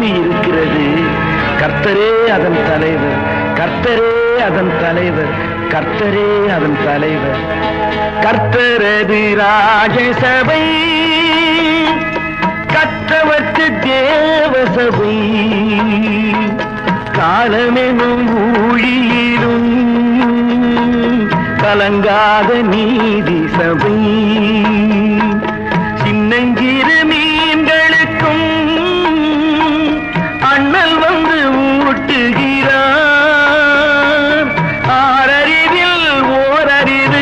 பூமி இருக்கிறது கர்த்தரே அதன் தலைவர் கர்த்தரே அதன் தலைவர் கர்த்தரே அதன் தலைவர் கர்த்தரது ராஜசபை கற்றவற்று தேவசபை காலமெனும் ஊழியிலும் கலங்காத நீதி சபை சின்னஞ்சிறு மீன்களுக்கும் அண்ணல் வந்து ஊட்டுகிறார் ஆறறிவில் ஓரறிவு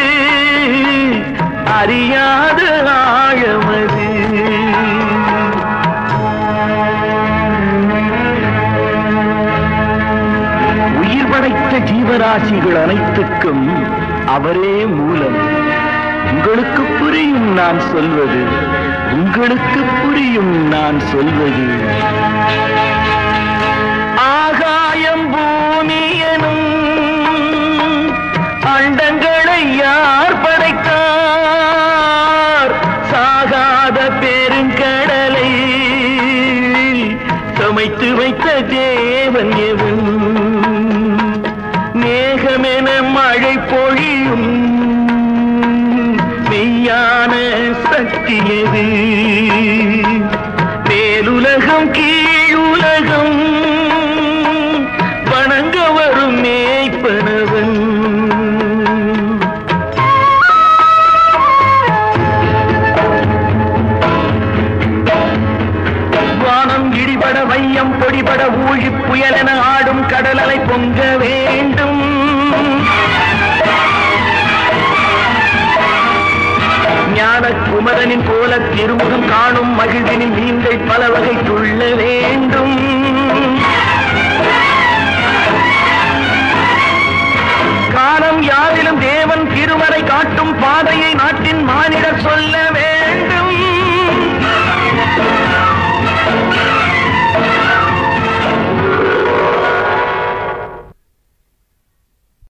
அறியாத ஆழமது உயிர் படைத்த ஜீவராசிகள் அனைத்துக்கும் அவரே மூலம் உங்களுக்கு புரியும் நான் சொல்வது உங்களுக்கு புரியும் நான் சொல்வது ஆகாயம் பூமியனும் அண்டங்களை யார் படைத்தார் சாகாத பெருங்கடலை சமைத்து வைத்த தேவன் எவன் மேகமென மழை பொழியும் மெய்யான சக்தி எது மேலுலகம் கீழுலகம் வணங்க வரும் மேய்ப்பனவன் வானம் இடிபட வையம் பொடிபட ஊழி புயலென ஆடும் கடலலை பொங்க வேண்டும் ஞான குமரனின் போல திருமுகம் காணும் மகிழ்வினில் மீன்கள் பல வகை துள்ள வேண்டும் காலம் யாரிலும் தேவன் திருமறை காட்டும் பாதையை நாட்டின் மாநில